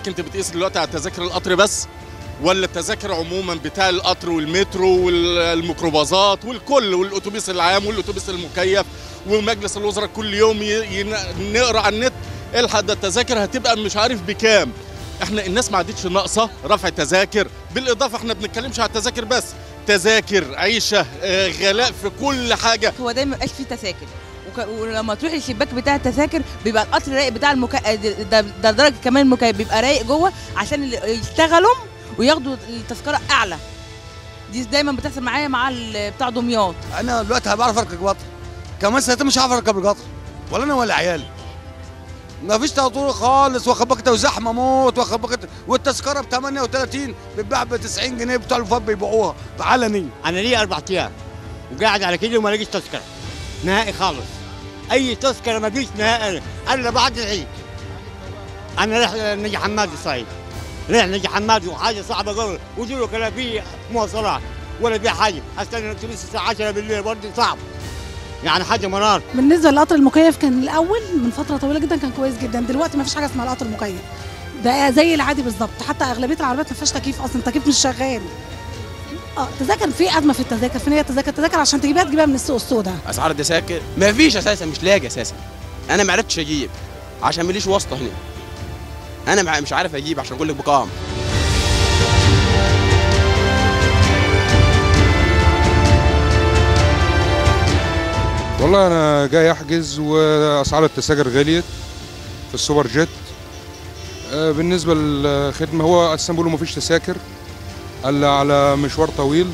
حضرتك انت بتقيس دلوقتي على تذاكر القطر بس ولا التذاكر عموما بتاع القطر والمترو والميكروباصات والكل والاتوبيس العام والاتوبيس المكيف ومجلس الوزراء كل يوم ي... ي... نقرا على النت الحق ده التذاكر هتبقى مش عارف بكام احنا الناس ما عادتش ناقصه رفع تذاكر بالاضافه احنا بنتكلمش على التذاكر بس تذاكر عيشه آه، غلاء في كل حاجه هو دايما مبقاش فيه تذاكر وك- ولما تروح الشباك بتاع التذاكر بيبقى القطر رايق بتاع المكا... ده, ده درجه كمان المكيف بيبقى رايق جوه عشان اللي يشتغلوا وياخدوا التذكره اعلى دي دايما بتحصل معايا مع ال- بتاع دمياط انا دلوقتي بعرف اركب قطر كمان سنتين مش هعرف اركب القطر ولا انا ولا عيالي ما فيش تطور خالص واخد بالك وزحمه موت واخد بالك والتذكره ب 38 بتباع ب 90 جنيه بتوع الوفات بيبيعوها علني انا لي اربع ايام وقاعد على كده وما لاقيش تذكره نهائي خالص اي تذكره ما فيش نهائي الا بعد العيد انا رايح نجي حماد الصعيد رايح نجي حماد وحاجه صعبه قوي وجوا لا في مواصلات ولا في حاجه استنى الاتوبيس الساعه 10 بالليل برضه صعب يعني حاجه مرار بالنسبه للقطر المكيف كان الاول من فتره طويله جدا كان كويس جدا دلوقتي ما فيش حاجه اسمها القطر المكيف ده زي العادي بالظبط حتى اغلبيه العربيات ما فيهاش تكييف اصلا التكييف مش شغال اه تذاكر في ازمه في التذاكر فين هي التذاكر التذاكر عشان تجيبها تجيبها من السوق السوداء اسعار الدساكر ما فيش اساسا مش لاقي اساسا انا ما عرفتش اجيب عشان ماليش واسطه هنا انا مع- مش عارف اجيب عشان اقول لك بكام والله انا جاي احجز واسعار التذاكر غليت في السوبر جيت آه، بالنسبه للخدمه هو اساسا بيقولوا مفيش تذاكر الا على مشوار طويل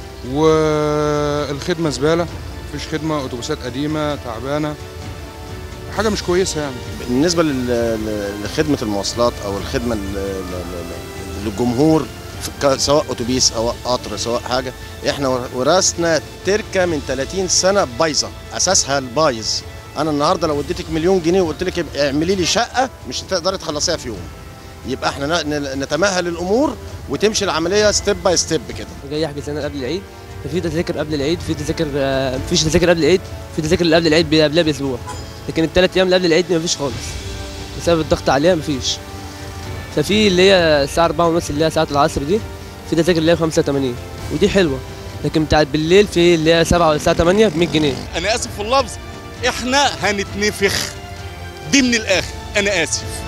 والخدمه زباله مفيش خدمه اتوبيسات قديمه تعبانه حاجه مش كويسه يعني بالنسبه لل- ل- لخدمه المواصلات او الخدمه ل- ل- ل- للجمهور في ك- سواء اتوبيس او قطر سواء حاجه احنا ور- ورثنا تركه من 30 سنه بايظه اساسها البايظ انا النهارده لو اديتك مليون جنيه وقلت لك اعملي لي شقه مش هتقدري تخلصيها في يوم يبقى احنا ن- ن- نتمهل الامور وتمشي العمليه ستيب باي ستيب كده جاي احجز انا قبل العيد ففي تذاكر قبل العيد في تذاكر آه، مفيش تذاكر قبل العيد في تذاكر اللي قبل العيد بي- قبلها باسبوع لكن الثلاث ايام اللي قبل العيد مفيش خالص بسبب الضغط عليها مفيش ففي اللي هي الساعه 4 ونص اللي هي ساعه العصر دي في تذاكر اللي هي 85 ودي حلوه لكن بتاعت بالليل في اللي هي 7 ولا الساعه 8 ب 100 جنيه انا اسف في اللفظ احنا هنتنفخ دي من الاخر انا اسف